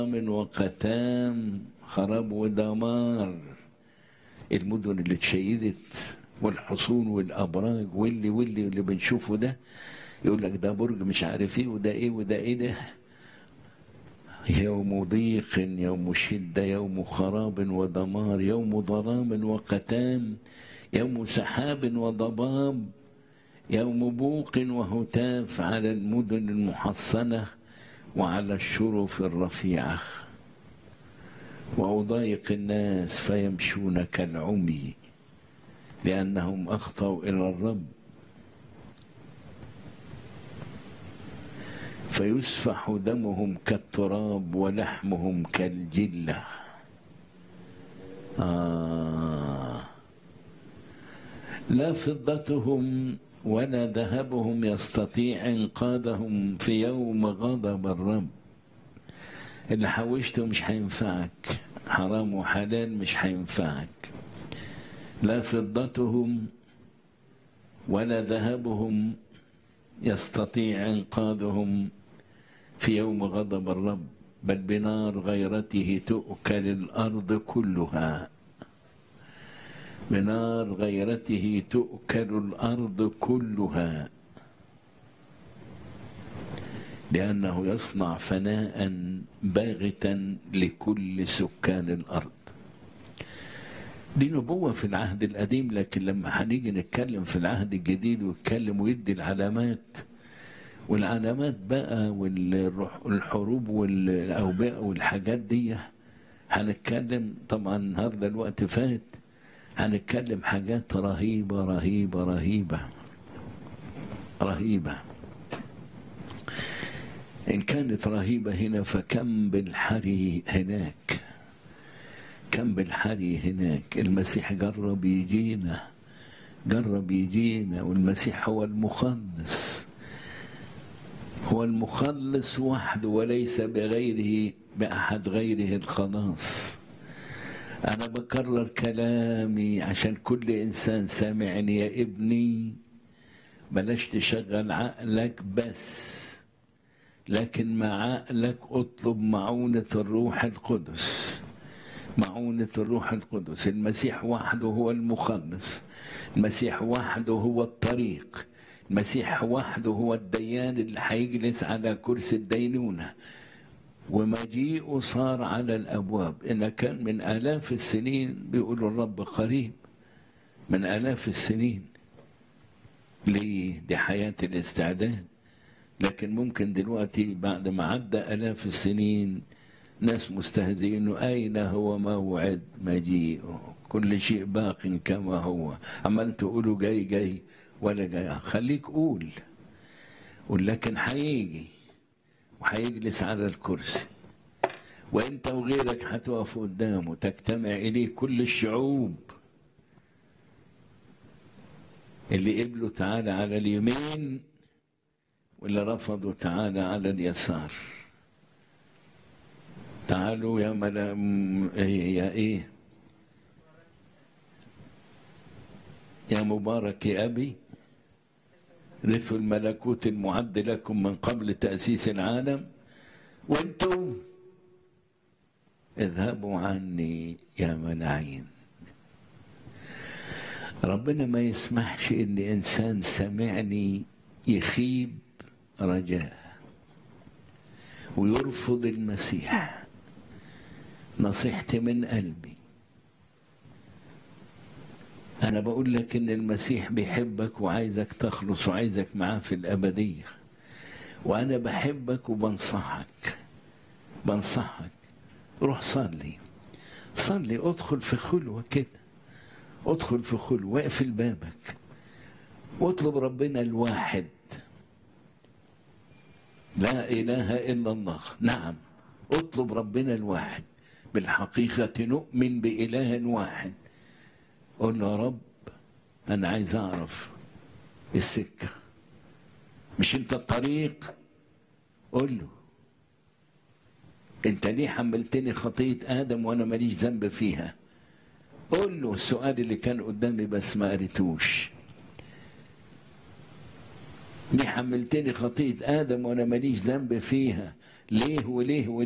من وقتام خراب ودمار المدن اللي اتشيدت والحصون والابراج واللي واللي اللي بنشوفه ده يقول لك ده برج مش عارف ايه وده ايه وده ايه ده يوم ضيق يوم شدة يوم خراب ودمار يوم ظلام وقتام يوم سحاب وضباب يوم بوق وهتاف على المدن المحصنة وعلى الشرف الرفيعة وأضايق الناس فيمشون كالعمي لأنهم أخطأوا إلى الرب فيسفح دمهم كالتراب ولحمهم كالجلة آه لا فضتهم ولا ذهبهم يستطيع انقاذهم في يوم غضب الرب اللي حوشته مش هينفعك حرام وحلال مش هينفعك لا فضتهم ولا ذهبهم يستطيع انقاذهم في يوم غضب الرب بل بنار غيرته تؤكل الارض كلها بنار غيرته تؤكل الارض كلها لانه يصنع فناء باغتا لكل سكان الارض دي نبوة في العهد القديم لكن لما هنيجي نتكلم في العهد الجديد ويتكلم ويدي العلامات والعلامات بقى والحروب والأوبئة والحاجات دي هنتكلم طبعا النهارده الوقت فات هنتكلم حاجات رهيبة رهيبة رهيبة رهيبة إن كانت رهيبة هنا فكم بالحري هناك كم بالحري هناك المسيح جرب يجينا جرب يجينا والمسيح هو المخلص هو المخلص وحده وليس بغيره بأحد غيره الخلاص أنا بكرر كلامي عشان كل إنسان سامعني يا ابني بلاش تشغل عقلك بس لكن مع عقلك اطلب معونة الروح القدس معونة الروح القدس المسيح وحده هو المخلص المسيح وحده هو الطريق المسيح وحده هو الديان اللي هيجلس على كرسي الدينونة ومجيئه صار على الأبواب إن كان من آلاف السنين بيقولوا الرب قريب من آلاف السنين ليه دي حياة الاستعداد لكن ممكن دلوقتي بعد ما عدى آلاف السنين ناس مستهزئين أين هو موعد مجيئه كل شيء باق كما هو عمال تقولوا جاي جاي ولا جاي خليك قول قول لكن هيجي وهيجلس على الكرسي وانت وغيرك هتقف قدامه تجتمع اليه كل الشعوب اللي قبلوا تعالى على اليمين واللي رفضوا تعالى على اليسار تعالوا يا ملا يا ايه يا مبارك يا ابي رثوا الملكوت المعد لكم من قبل تاسيس العالم وانتم اذهبوا عني يا ملاعين ربنا ما يسمحش ان انسان سمعني يخيب رجاه ويرفض المسيح نصيحتي من قلبي أنا بقول لك إن المسيح بيحبك وعايزك تخلص وعايزك معاه في الأبدية وأنا بحبك وبنصحك بنصحك روح صلي صلي ادخل في خلوة كده ادخل في خلوة واقفل بابك واطلب ربنا الواحد لا إله إلا الله نعم اطلب ربنا الواحد بالحقيقة نؤمن بإله واحد قول له يا رب أنا عايز أعرف السكة مش أنت الطريق قول له أنت ليه حملتني خطية آدم وأنا ماليش ذنب فيها قول له السؤال اللي كان قدامي بس ما قريتوش ليه حملتني خطية آدم وأنا ماليش ذنب فيها ليه وليه وليه